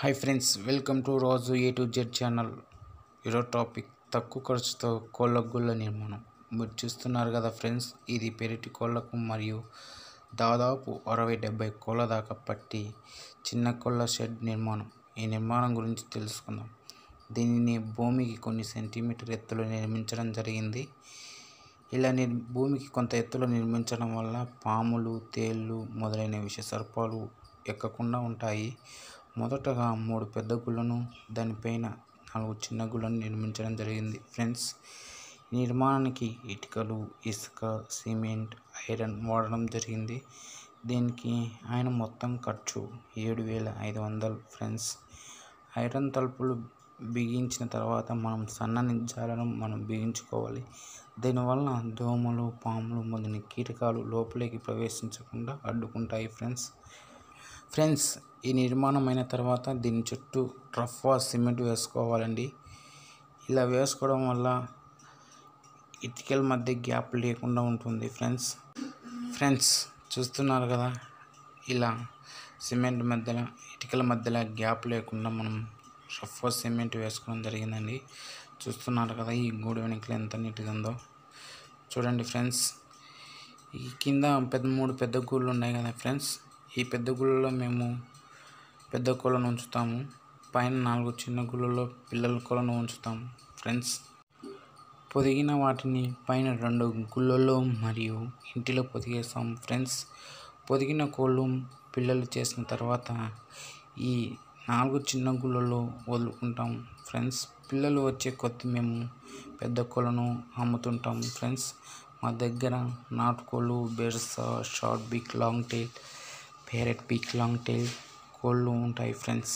hi friends welcome to రోజు A to Z channel ఈరోజు topic తక్కువ ఖర్చుతో కోళ్ళ గుళ్ళ నిర్మాణం మీరు చూస్తున్నారు కదా ఫ్రెండ్స్ ఇది పెరటి కోళ్ళకు మరియు దాదాపు అరవై డెబ్బై కోళ్ళ దాకా పట్టి చిన్న కోళ్ళ షెడ్ నిర్మాణం ఈ నిర్మాణం గురించి తెలుసుకుందాం దీనిని భూమికి కొన్ని సెంటీమీటర్ ఎత్తులో నిర్మించడం జరిగింది ఇలా నిర్ భూమికి కొంత ఎత్తులో నిర్మించడం వల్ల పాములు తేళ్ళు మొదలైన విష సర్పాలు ఎక్కకుండా ఉంటాయి మొదటగా మూడు పెద్ద గుళ్ళను దానిపైన నాలుగు చిన్న గుళ్ళను నిర్మించడం జరిగింది ఫ్రెండ్స్ ఈ నిర్మాణానికి ఇటుకలు ఇసుక సిమెంట్ ఐరన్ వాడడం జరిగింది దీనికి ఆయన మొత్తం ఖర్చు ఏడు వేల ఐదు వందలు ఫ్రెండ్స్ ఐరన్ తలుపులు బిగించిన తర్వాత మనం సన్నని జాలను మనం బిగించుకోవాలి దీనివల్ల దోమలు పాములు మొదలైన కీటకాలు లోపలికి ప్రవేశించకుండా అడ్డుకుంటాయి ఫ్రెండ్స్ ఫ్రెండ్స్ ఈ నిర్మాణం అయిన తర్వాత దీని చుట్టూ రఫ్వా సిమెంట్ వేసుకోవాలండి ఇలా వేసుకోవడం వల్ల ఇటుకల మధ్య గ్యాప్ లేకుండా ఉంటుంది ఫ్రెండ్స్ ఫ్రెండ్స్ చూస్తున్నారు కదా ఇలా సిమెంట్ మధ్యలో ఇటుకల మధ్యలో గ్యాప్ లేకుండా మనం రఫ్వా సిమెంట్ వేసుకోవడం జరిగిందండి చూస్తున్నారు కదా ఈ గూడు వెనకలు ఎంత నీట్గా ఉందో చూడండి ఫ్రెండ్స్ ఈ కింద పెద్ద మూడు పెద్ద గూళ్ళు ఉన్నాయి కదా ఫ్రెండ్స్ ఈ పెద్ద గుళ్ళలో మేము పెద్ద కోళ్ళను ఉంచుతాము పైన నాలుగు చిన్న గుళ్ళలో పిల్లల కోళ్ళను ఉంచుతాము ఫ్రెండ్స్ పొదిగిన వాటిని పైన రెండు గుళ్ళల్లో మరియు ఇంటిలో పొదిగేస్తాం ఫ్రెండ్స్ పొదిగిన కోళ్ళు పిల్లలు చేసిన తర్వాత ఈ నాలుగు చిన్న గుళ్ళలో వదులుకుంటాం ఫ్రెండ్స్ పిల్లలు వచ్చే కొద్ది మేము పెద్ద కోళ్ళను అమ్ముతుంటాం ఫ్రెండ్స్ మా దగ్గర నాటుకోళ్ళు బెర్సా short beak long tail parrot beak long tail కోళ్ళు ఉంటాయి ఫ్రెండ్స్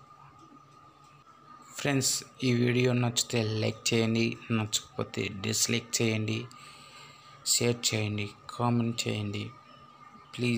ఫ్రెండ్స్ ఈ వీడియో నచ్చితే లైక్ చేయండి నచ్చకపోతే డిస్లైక్ చేయండి షేర్ చేయండి కామెంట్ చేయండి ప్లీజ్